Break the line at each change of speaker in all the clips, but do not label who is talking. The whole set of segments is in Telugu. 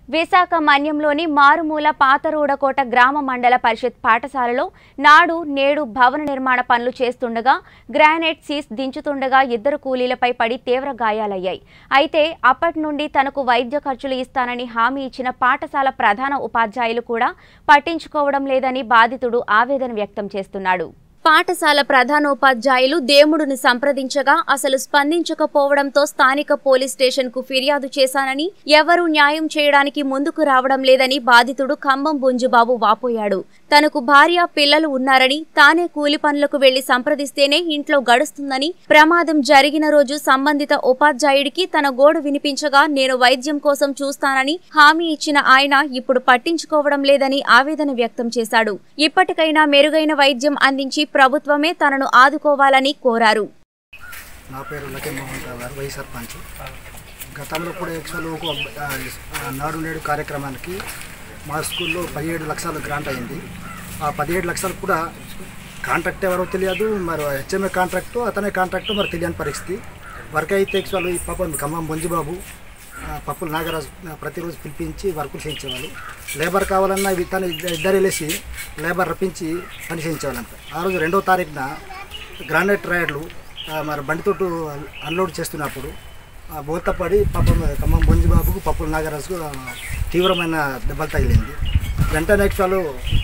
విశాఖ మన్యంలోని మారుమూల పాతరూడకోట గ్రామ మండల పరిషత్ పాఠశాలలో నాడు నేడు భవన నిర్మాణ పనులు చేస్తుండగా గ్రానైట్ సీస్ దించుతుండగా ఇద్దరు కూలీలపై పడి తీవ్ర గాయాలయ్యాయి అయితే అప్పటి నుండి తనకు వైద్య ఖర్చులు ఇస్తానని హామీ ఇచ్చిన పాఠశాల ప్రధాన ఉపాధ్యాయులు కూడా పట్టించుకోవడం లేదని బాధితుడు ఆవేదన వ్యక్తం చేస్తున్నాడు పాఠశాల ప్రధానోపాధ్యాయులు దేముడుని సంప్రదించగా అసలు స్పందించకపోవడంతో స్థానిక పోలీస్ స్టేషన్ కు ఫిర్యాదు చేశానని ఎవరూ న్యాయం చేయడానికి ముందుకు రావడం లేదని బాధితుడు ఖమ్మం బుంజుబాబు వాపోయాడు తనకు భార్య పిల్లలు ఉన్నారని తానే కూలి పనులకు వెళ్లి సంప్రదిస్తేనే ఇంట్లో గడుస్తుందని ప్రమాదం జరిగిన రోజు సంబంధిత ఉపాధ్యాయుడికి తన గోడు వినిపించగా నేను వైద్యం కోసం చూస్తానని హామీ ఇచ్చిన ఆయన ఇప్పుడు పట్టించుకోవడం లేదని ఆవేదన వ్యక్తం చేశాడు ఇప్పటికైనా మెరుగైన వైద్యం అందించి ప్రభుత్వమే తనను ఆదుకోవాలని కోరారు
నా పేరు లకే మోహన్ రావు గారు వైస్ సర్పంచ్ గతంలో కూడా యాక్చువల్ ఒక ఆ, ఆ, నాడు నేడు కార్యక్రమానికి మా స్కూల్లో పదిహేడు లక్షలు గ్రాంట్ అయింది ఆ పదిహేడు లక్షలు కూడా కాంట్రాక్ట్ ఎవరో తెలియదు మరి హెచ్ఎంఏ కాంట్రాక్టు అతనే కాంట్రాక్టు మరి తెలియని పరిస్థితి వర్క్ అయితే యాక్చువల్ ఈ పాపం ఖమ్మం బొంజిబాబు ఆ, పప్పుల నాగరాజు ఆ, ప్రతిరోజు పిలిపించి వర్కులు చేయించేవాళ్ళు లేబర్ కావాలన్నా ఇవి తను ఇద్దరు వెళ్ళేసి లేబర్ రప్పించి పని చేయించేవాళ్ళంట ఆ రోజు రెండో తారీఖున గ్రానైట్ రాయడ్లు ఆ, మరి బండితోటి అన్లోడ్ చేస్తున్నప్పుడు ఆ బోల్త పడి పాపం ఖమ్మం బొంజిబాబుకు పప్పుల నాగరాజుకు ఆ, తీవ్రమైన దెబ్బలు తగిలింది వెంటనే యాక్చువల్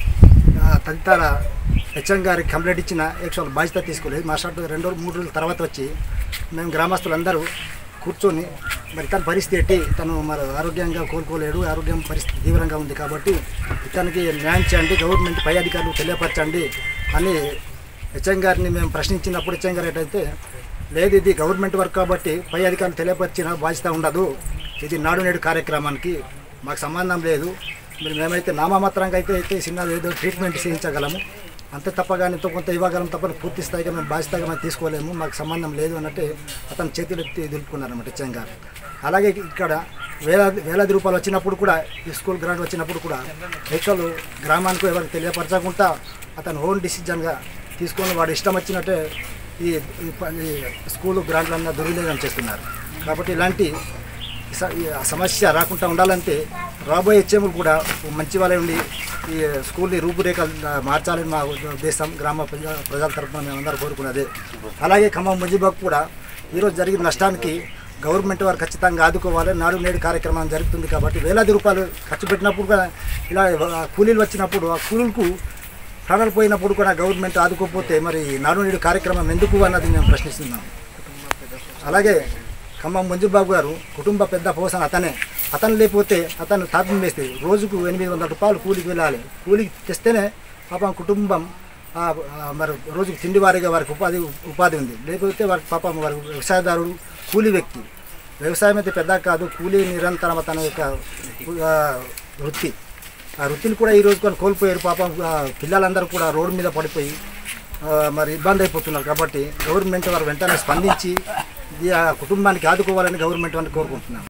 తదితర హెచ్ఎం గారికి కంప్లైంట్ ఇచ్చిన యాక్చువల్ బాధ్యత తీసుకోలేదు మా షాట్ రెండు రోజులు మూడు రోజుల తర్వాత వచ్చి మేము గ్రామస్తులందరూ కూర్చొని మరి తన పరిస్థితి ఏంటి తను మరి ఆరోగ్యంగా కోలుకోలేడు ఆరోగ్యం పరిస్థితి తీవ్రంగా ఉంది కాబట్టి ఇతనికి న్యాయం చేయండి గవర్నమెంట్ పై అధికారులు తెలియపరచండి అని హెచ్ఎం గారిని మేము ప్రశ్నించినప్పుడు హెచ్ఎం గారు ఏంటంటే లేదు ఇది గవర్నమెంట్ వర్క్ కాబట్టి పై అధికారులు తెలియపరిచిన బాధ్యత ఉండదు ఇది నాడు నేడు కార్యక్రమానికి మాకు సంబంధం లేదు మరి మేమైతే నామమాత్రంగా అయితే అయితే చిన్న ఏదో ట్రీట్మెంట్ చేయించగలము అంతే తప్ప కానీ ఎంతో కొంత ఇవ్వగలం తప్ప పూర్తి స్థాయిగా మేము బాధ్యతగా మేము తీసుకోలేము మాకు సంబంధం లేదు అన్నట్టు అతను చేతులు ఎత్తి దులుపుకున్నారన్నమాట హెచ్ఎం గారు అలాగే ఇక్కడ వేలాది వేలాది రూపాయలు వచ్చినప్పుడు కూడా ఈ స్కూల్ గ్రాంట్ వచ్చినప్పుడు కూడా యాక్చువల్ గ్రామానికి ఎవరికి తెలియపరచకుండా అతను ఓన్ డిసిజన్గా తీసుకొని వాడు ఇష్టం వచ్చినట్టే ఈ ఈ ప- ఈ స్కూల్ గ్రాంట్లన్నా దుర్వినియోగం చేస్తున్నారు కాబట్టి ఇలాంటి స- ఈ సమస్య రాకుండా ఉండాలంటే రాబోయే హెచ్ఎంలు కూడా మంచి వాళ్ళే ఉండి ఈ స్కూల్ని రూపురేఖలు ఆ, మార్చాలని మా ఉద్దేశం గ్రామ ప్రజా ప్రజల తరఫున మేమందరూ కోరుకున్నదే అలాగే ఖమ్మం ముజిబాబు కూడా ఈరోజు జరిగిన నష్టానికి గవర్నమెంట్ వారు ఖచ్చితంగా ఆదుకోవాలి నాడు నేడు కార్యక్రమం జరుగుతుంది కాబట్టి వేలాది రూపాయలు ఖర్చు పెట్టినప్పుడు కూడా ఇలా ఆ, కూలీలు వచ్చినప్పుడు ఆ కూలీలకు ప్రాణాలు పోయినప్పుడు కూడా గవర్నమెంట్ ఆదుకోకపోతే మరి నాడు నేడు కార్యక్రమం ఎందుకు అన్నది మేము ప్రశ్నిస్తున్నాం అలాగే ఖమ్మం మంజుబాబు గారు కుటుంబ పెద్ద పోసన అతనే అతను లేకపోతే అతను తాపం వేస్తే రోజుకు ఎనిమిది వందల రూపాయలు కూలికి వెళ్ళాలి కూలికి తెస్తేనే పాపం కుటుంబం ఆ, ఆ, మరి రోజుకు తిండి వారిగా వారికి ఉపాధి ఉపాధి ఉంది లేకపోతే వారికి పాపం వారి వ్యవసాయదారుడు కూలి వ్యక్తి వ్యవసాయం అయితే పెద్ద కాదు కూలీ నిరంతరం తన యొక్క ఆ, వృత్తి ఆ వృత్తిని కూడా ఈ రోజు కొన్ని కోల్పోయారు పాపం ఆ, పిల్లలందరూ కూడా రోడ్డు మీద పడిపోయి ఆ, మరి ఇబ్బంది అయిపోతున్నారు కాబట్టి గవర్నమెంట్ వారు వెంటనే స్పందించి ఈ ఆ కుటుంబానికి ఆదుకోవాలని గవర్నమెంట్ వారిని కోరుకుంటున్నాం